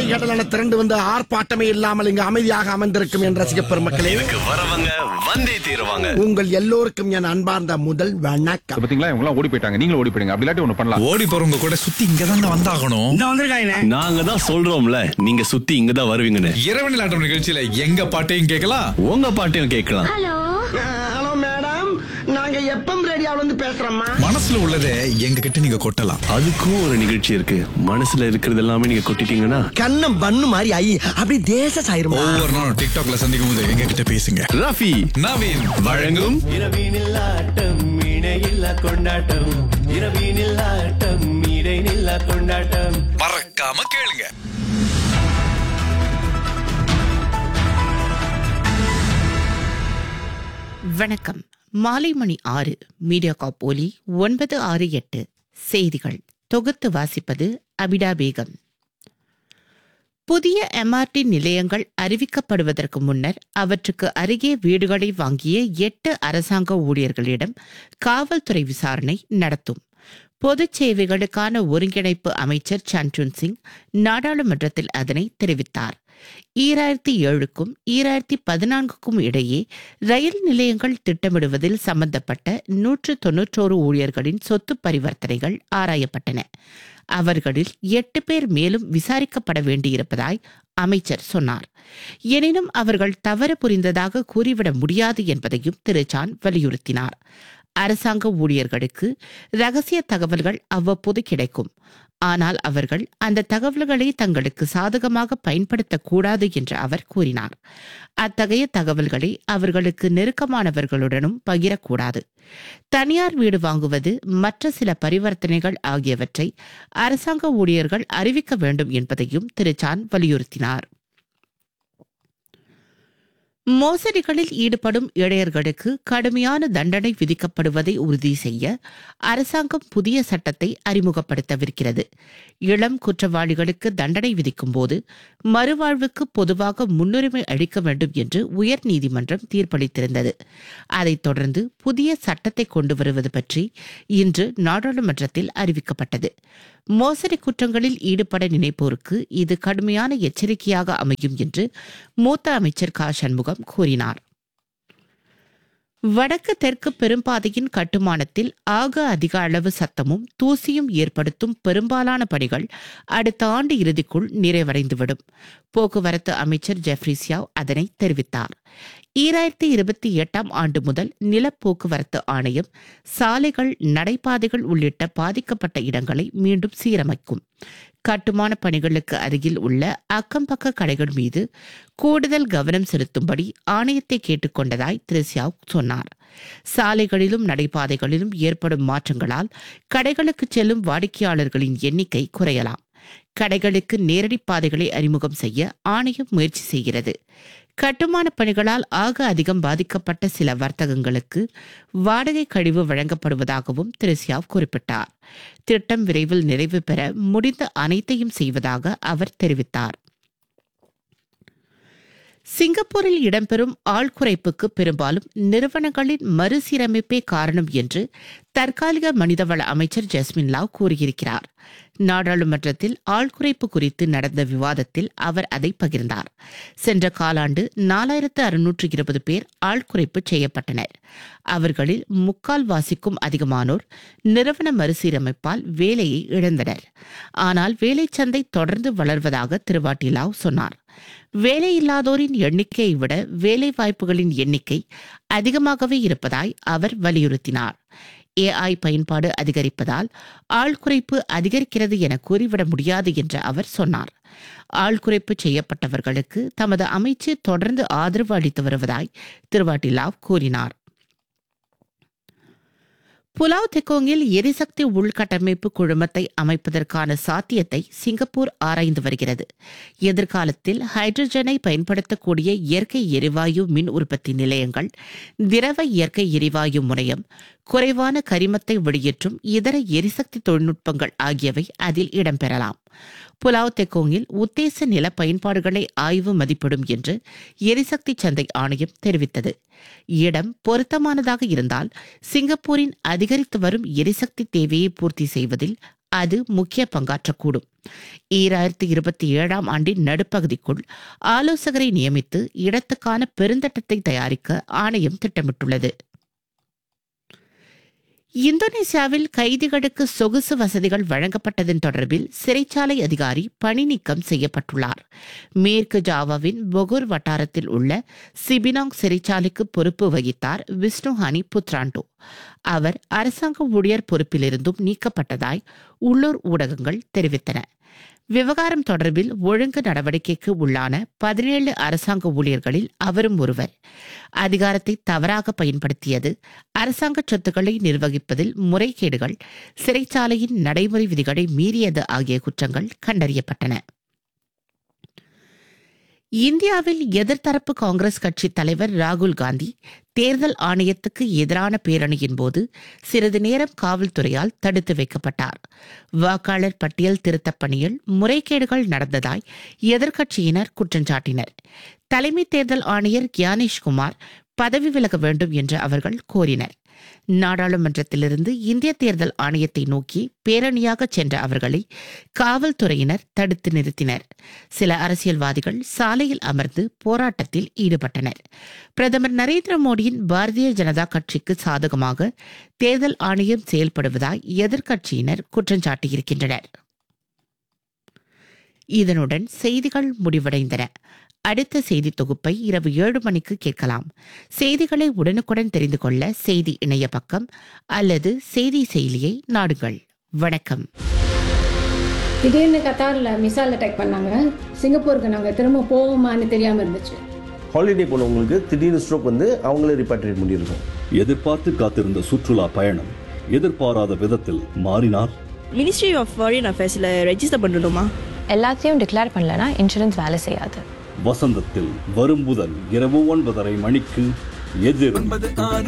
அலைகடலான திரண்டு வந்து ஆர்ப்பாட்டமே இல்லாமல் இங்கு அமைதியாக அமர்ந்திருக்கும் என் ரசிக பெருமக்களே இதுக்கு வரவங்க வந்தே தீருவாங்க உங்கள் எல்லோருக்கும் என் அன்பார்ந்த முதல் வணக்கம் பாத்தீங்களா இவங்க எல்லாம் ஓடி போயிட்டாங்க நீங்களும் ஓடி போயிடுங்க அப்படி இல்லாட்டி ஒண்ணு பண்ணலாம் ஓடி போறவங்க கூட சுத்தி இங்க தான் வந்தாகணும் நாங்க தான் சொல்றோம்ல நீங்க சுத்தி இங்க தான் வருவீங்கன்னு இரவு நிலாட்டம் நிகழ்ச்சியில எங்க பாட்டையும் கேட்கலாம் உங்க பாட்டையும் கேட்கலாம் ஹலோ மேடம் நாங்க எப்பம் ரேடியோல இருந்து பேசுறோம்மா மனசுல உள்ளதை எங்க கிட்ட நீங்க கொட்டலாம் அதுக்கும் ஒரு நிகழ்ச்சி இருக்கு மனசுல இருக்கிறது எல்லாமே நீங்க கொட்டிட்டீங்கன்னா கண்ணம் பண்ணு மாதிரி ஐ அப்படி தேச சாயிருமா ஒவ்வொரு நாளும் டிக்டாக்ல சந்திக்கும் போது எங்க கிட்ட பேசுங்க ரஃபி நவீன் வழங்கும் இரவினில் ஆட்டம் இணையில்லா கொண்டாட்டம் இரவினில் ஆட்டம் இடைநில்லா கொண்டாட்டம் மறக்காம கேளுங்க வணக்கம் மாலை மணி ஆறு மீடியா காப்போலி ஒன்பது ஆறு எட்டு செய்திகள் தொகுத்து வாசிப்பது அபிடா பேகம் புதிய எம்ஆர்டி நிலையங்கள் அறிவிக்கப்படுவதற்கு முன்னர் அவற்றுக்கு அருகே வீடுகளை வாங்கிய எட்டு அரசாங்க ஊழியர்களிடம் காவல்துறை விசாரணை நடத்தும் பொதுச் சேவைகளுக்கான ஒருங்கிணைப்பு அமைச்சர் சன்சுன் சிங் நாடாளுமன்றத்தில் அதனை தெரிவித்தார் ஈராயிரத்தி ஏழுக்கும் ஈராயிரத்தி பதினான்குக்கும் இடையே ரயில் நிலையங்கள் திட்டமிடுவதில் சம்பந்தப்பட்ட நூற்று தொன்னூற்றோரு ஊழியர்களின் சொத்து பரிவர்த்தனைகள் ஆராயப்பட்டன அவர்களில் எட்டு பேர் மேலும் விசாரிக்கப்பட வேண்டியிருப்பதாய் அமைச்சர் சொன்னார் எனினும் அவர்கள் தவறு புரிந்ததாக கூறிவிட முடியாது என்பதையும் திரு சான் வலியுறுத்தினார் அரசாங்க ஊழியர்களுக்கு ரகசிய தகவல்கள் அவ்வப்போது கிடைக்கும் ஆனால் அவர்கள் அந்த தகவல்களை தங்களுக்கு சாதகமாக பயன்படுத்தக்கூடாது என்று அவர் கூறினார் அத்தகைய தகவல்களை அவர்களுக்கு நெருக்கமானவர்களுடனும் பகிரக்கூடாது தனியார் வீடு வாங்குவது மற்ற சில பரிவர்த்தனைகள் ஆகியவற்றை அரசாங்க ஊழியர்கள் அறிவிக்க வேண்டும் என்பதையும் திரு சான் வலியுறுத்தினார் மோசடிகளில் ஈடுபடும் இளையர்களுக்கு கடுமையான தண்டனை விதிக்கப்படுவதை உறுதி செய்ய அரசாங்கம் புதிய சட்டத்தை அறிமுகப்படுத்தவிருக்கிறது இளம் குற்றவாளிகளுக்கு தண்டனை விதிக்கும் போது மறுவாழ்வுக்கு பொதுவாக முன்னுரிமை அளிக்க வேண்டும் என்று உயர்நீதிமன்றம் தீர்ப்பளித்திருந்தது அதைத் தொடர்ந்து புதிய சட்டத்தை கொண்டு வருவது பற்றி இன்று நாடாளுமன்றத்தில் அறிவிக்கப்பட்டது மோசடி குற்றங்களில் ஈடுபட நினைப்போருக்கு இது கடுமையான எச்சரிக்கையாக அமையும் என்று மூத்த அமைச்சர் க சண்முகம் கூறினார் வடக்கு தெற்கு பெரும்பாதையின் கட்டுமானத்தில் ஆக அதிக அளவு சத்தமும் தூசியும் ஏற்படுத்தும் பெரும்பாலான பணிகள் அடுத்த ஆண்டு இறுதிக்குள் நிறைவடைந்துவிடும் போக்குவரத்து அமைச்சர் ஜெஃப்ரி சியாவ் அதனை தெரிவித்தார் ஈராயிரத்தி இருபத்தி எட்டாம் ஆண்டு முதல் நிலப்போக்குவரத்து ஆணையம் சாலைகள் நடைபாதைகள் உள்ளிட்ட பாதிக்கப்பட்ட இடங்களை மீண்டும் சீரமைக்கும் கட்டுமான பணிகளுக்கு அருகில் உள்ள அக்கம்பக்க கடைகள் மீது கூடுதல் கவனம் செலுத்தும்படி ஆணையத்தை கேட்டுக்கொண்டதாய் திரு சியாவ் சொன்னார் சாலைகளிலும் நடைபாதைகளிலும் ஏற்படும் மாற்றங்களால் கடைகளுக்கு செல்லும் வாடிக்கையாளர்களின் எண்ணிக்கை குறையலாம் கடைகளுக்கு நேரடி பாதைகளை அறிமுகம் செய்ய ஆணையம் முயற்சி செய்கிறது கட்டுமான பணிகளால் ஆக அதிகம் பாதிக்கப்பட்ட சில வர்த்தகங்களுக்கு வாடகை கழிவு வழங்கப்படுவதாகவும் திரு சியாவ் குறிப்பிட்டார் திட்டம் விரைவில் நிறைவு பெற முடிந்த அனைத்தையும் செய்வதாக அவர் தெரிவித்தார் சிங்கப்பூரில் இடம்பெறும் ஆள் குறைப்புக்கு பெரும்பாலும் நிறுவனங்களின் மறுசீரமைப்பே காரணம் என்று தற்காலிக மனிதவள அமைச்சர் ஜஸ்மின் லாவ் கூறியிருக்கிறார் நாடாளுமன்றத்தில் ஆள் குறைப்பு குறித்து நடந்த விவாதத்தில் அவர் அதை பகிர்ந்தார் சென்ற காலாண்டு நாலாயிரத்து அறுநூற்று இருபது பேர் ஆள் குறைப்பு செய்யப்பட்டனர் அவர்களில் முக்கால் வாசிக்கும் அதிகமானோர் நிறுவன மறுசீரமைப்பால் வேலையை இழந்தனர் ஆனால் வேலைச்சந்தை தொடர்ந்து வளர்வதாக திருவாட்டி லாவ் சொன்னார் வேலையில்லாதோரின் எண்ணிக்கையை விட வேலை வாய்ப்புகளின் எண்ணிக்கை அதிகமாகவே இருப்பதாய் அவர் வலியுறுத்தினார் ஏஐ பயன்பாடு அதிகரிப்பதால் ஆள் குறைப்பு அதிகரிக்கிறது என கூறிவிட முடியாது என்று அவர் சொன்னார் ஆள் குறைப்பு செய்யப்பட்டவர்களுக்கு தமது அமைச்சு தொடர்ந்து ஆதரவு அளித்து வருவதாய் திருவாட்டி லாவ் கூறினார் புலாவ் தெக்கோங்கில் எரிசக்தி உள்கட்டமைப்பு குழுமத்தை அமைப்பதற்கான சாத்தியத்தை சிங்கப்பூர் ஆராய்ந்து வருகிறது எதிர்காலத்தில் ஹைட்ரஜனை பயன்படுத்தக்கூடிய இயற்கை எரிவாயு மின் உற்பத்தி நிலையங்கள் திரவ இயற்கை எரிவாயு முனையம் குறைவான கரிமத்தை வெளியேற்றும் இதர எரிசக்தி தொழில்நுட்பங்கள் ஆகியவை அதில் இடம்பெறலாம் புலாவ் தெக்கோங்கில் உத்தேச நில பயன்பாடுகளை ஆய்வு மதிப்பிடும் என்று எரிசக்தி சந்தை ஆணையம் தெரிவித்தது இடம் பொருத்தமானதாக இருந்தால் சிங்கப்பூரின் அதிகரித்து வரும் எரிசக்தி தேவையை பூர்த்தி செய்வதில் அது முக்கிய பங்காற்றக்கூடும் ஈராயிரத்தி இருபத்தி ஏழாம் ஆண்டின் நடுப்பகுதிக்குள் ஆலோசகரை நியமித்து இடத்துக்கான பெருந்தட்டத்தை தயாரிக்க ஆணையம் திட்டமிட்டுள்ளது இந்தோனேசியாவில் கைதிகளுக்கு சொகுசு வசதிகள் வழங்கப்பட்டதன் தொடர்பில் சிறைச்சாலை அதிகாரி பணி நீக்கம் செய்யப்பட்டுள்ளார் மேற்கு ஜாவாவின் பொகுர் வட்டாரத்தில் உள்ள சிபினாங் சிறைச்சாலைக்கு பொறுப்பு வகித்தார் விஷ்ணுஹானி புத்ராண்டோ அவர் அரசாங்க ஊழியர் பொறுப்பிலிருந்தும் நீக்கப்பட்டதாய் உள்ளூர் ஊடகங்கள் தெரிவித்தன விவகாரம் தொடர்பில் ஒழுங்கு நடவடிக்கைக்கு உள்ளான பதினேழு அரசாங்க ஊழியர்களில் அவரும் ஒருவர் அதிகாரத்தை தவறாக பயன்படுத்தியது அரசாங்க சொத்துக்களை நிர்வகிப்பதில் முறைகேடுகள் சிறைச்சாலையின் நடைமுறை விதிகளை மீறியது ஆகிய குற்றங்கள் கண்டறியப்பட்டன இந்தியாவில் எதிர்த்தரப்பு காங்கிரஸ் கட்சி தலைவர் ராகுல் காந்தி தேர்தல் ஆணையத்துக்கு எதிரான பேரணியின் போது சிறிது நேரம் காவல்துறையால் தடுத்து வைக்கப்பட்டார் வாக்காளர் பட்டியல் திருத்தப் பணியில் முறைகேடுகள் நடந்ததாய் எதிர்க்கட்சியினர் குற்றஞ்சாட்டினர் தலைமை தேர்தல் ஆணையர் கியானேஷ்குமார் பதவி விலக வேண்டும் என்று அவர்கள் கோரினர் நாடாளுமன்றத்திலிருந்து இந்திய தேர்தல் ஆணையத்தை நோக்கி பேரணியாக சென்ற அவர்களை காவல்துறையினர் தடுத்து நிறுத்தினர் சில அரசியல்வாதிகள் சாலையில் அமர்ந்து போராட்டத்தில் ஈடுபட்டனர் பிரதமர் நரேந்திர மோடியின் பாரதிய ஜனதா கட்சிக்கு சாதகமாக தேர்தல் ஆணையம் செயல்படுவதாய் எதிர்க்கட்சியினர் குற்றஞ்சாட்டியிருக்கின்றனர் இதனுடன் செய்திகள் முடிவடைந்தன அடுத்த செய்தி தொகுப்பை இரவு ஏழு மணிக்கு கேட்கலாம் செய்திகளை உடனுக்குடன் தெரிந்து கொள்ள செய்தி இணைய பக்கம் அல்லது செய்தி செயலியை நாடுங்கள் வணக்கம் திடீர்னு கத்தாரில் மிசைல் அட்டாக் பண்ணாங்க சிங்கப்பூருக்கு நாங்கள் திரும்ப போவோமான்னு தெரியாமல் இருந்துச்சு ஹாலிடே போனவங்களுக்கு திடீர்னு ஸ்ட்ரோக் வந்து அவங்களே ரிப்பாட்ரியேட் பண்ணியிருக்கோம் எதிர்பார்த்து காத்திருந்த சுற்றுலா பயணம் எதிர்பாராத விதத்தில் மாறினால் மினிஸ்ட்ரி ஆஃப் ஃபாரின் அஃபேர்ஸில் ரெஜிஸ்டர் பண்ணணுமா எல்லாத்தையும் டிக்ளேர் பண்ணலனா இன்சூரன்ஸ் வேலை செய்யாது வசந்தத்தில் வரும் புதன் இரவு ஒன்பதரை மணிக்கு எதிரும்